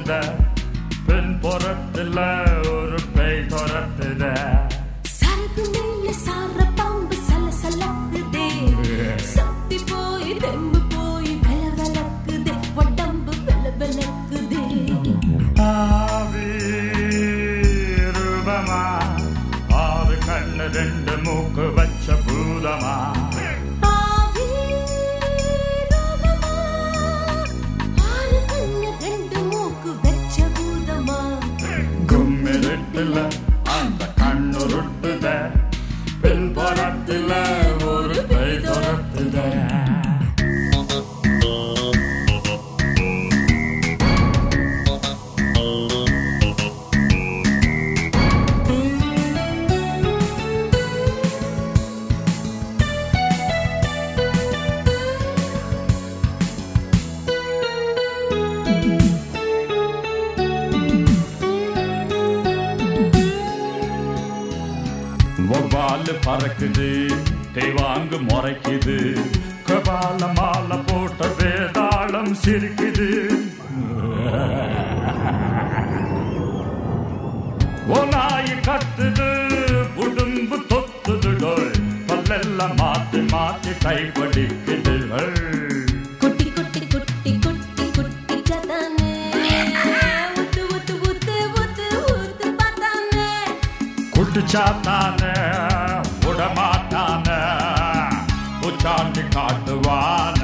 துரத்துத பின் புறத்துல ஒரு பேய் துரத்துத சரக்கு மேல சார பாம்பு சலசலக்குதே சக்தி போய் தெம்பு போய் வெல வெலக்குதே உடம்பு வெல வெலக்குதே ஆவி ரூபமா ஆறு கண்ணு ரெண்டு மூக்கு வச்ச பூதமா ஆவி ரோகமா ஆறு கண்ணு ரெண்டு மூக்கு வெச்ச பூதமா கும்மிருட்டுல அந்த கண்ணு ருட்டுத பின் புறத்துல ஒரு பேய் துரத்துத வவ்வால் பறக்குது தேவாங்கு முறைக்குது கபால மாலை போட்ட வேதாளம் சிரிக்குது ஓநாய் கத்துது உடும்பு தொத்துது டோய் பல்லெல்லாம் மாத்தி மாத்தி கை படிக்குது குட்டி குட்டி குட்டி குட்டி குட்டி ஜதானே உத்து உத்து உத்து உத்து உத்து பார்த்தானே குட்டிச்சாத்தான விடமாட்டான உச்சாண்டி காட்டுவான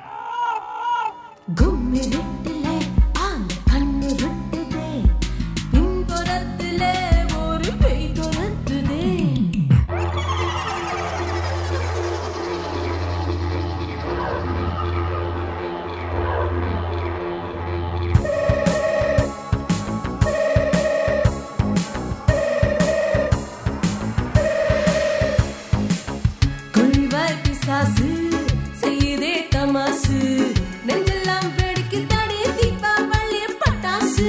கும்மிருட்டுல ஆந்த கண்ணு ருட்டுதே பின்புறத்துல ஒரு பேய் துரத்துதே குழிவாய் பிசாசு செய்தே தமாசு நெஞ்செல்லாம் வெடிக்கு தடி தீபாவளி பட்டாசு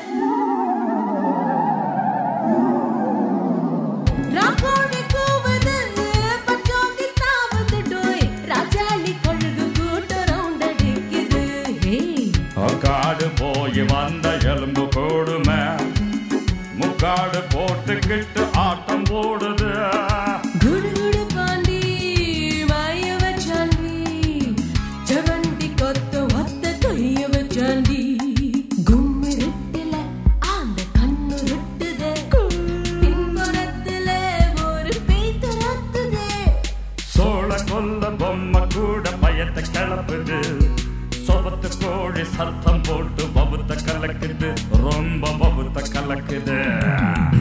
ராகோடி கூவுது பச்சோந்தி தாவுது டோய் ராஜாளி கொழுகு கூட்ட ரவுண்ட் அடிக்குது ஹே காடு போய் வந்த எலும்பு போடுமே முக்காடு போட்டுக்கிட்டு ஆட்டம் போடுது குடு குடு பாண்டி மாய வச்சாண்டி செவண்டி கொத்த ஒத்த கைய வச்சாண்டி கும்மிருட்டுல ஆந்த கண்ணு ருட்டுதே பின்புறத்துல ஒரு பேய் துரத்துதே சோழ கொல்ல பொம்மை கூட பயத்தை கிளப்புது சொபத்து கோழி சத்தம் போட்டு பபுத்த கலக்குது ரொம்ப பபுத்த கலக்குது